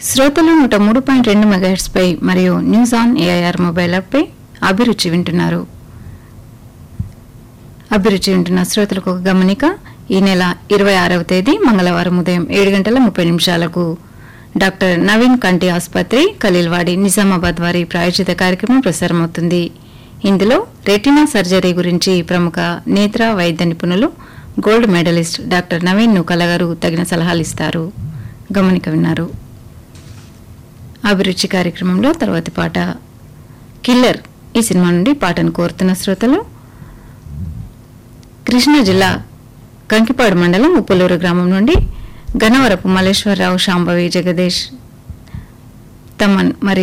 శ్రోతలు నూట మూడు పాయింట్ రెండు మెగాహెట్స్ పై మరియు news on AIR mobile app పై అభిరుచి వింటున్నారు అభిరుచి వింటున్న శ్రోతలకు ఒక గమనిక ఈ నెల ఇరవై ఆరవ తేదీ మంగళవారం ఉదయం ఏడు గంటల ముప్పై నిమిషాలకు డాక్టర్ నవీన్ కంటి ఆసుపత్రి ఖలీల్వాడి నిజామాబాద్ వారి ప్రాయోజిత కార్యక్రమం ప్రసారమవుతుంది ఇందులో రెటినా సర్జరీ గురించి ప్రముఖ నేత్ర వైద్య నిపుణులు gold medallist doctor Naveen Nookala garu తగిన సలహాలు ఇస్తారు గమనిక విన్నారు అభిరుచి కార్యక్రమంలో తర్వాతి పాట కిల్లర్ ఈ సినిమా నుండి పాటను కోరుతున్న శ్రోతలు కృష్ణా జిల్లా కంకిపాడు మండలం ఉప్పులూరు గ్రామం నుండి గన్నవరపు మల్లేశ్వరరావు శాంభవి జగదీష్ తమన్ మరి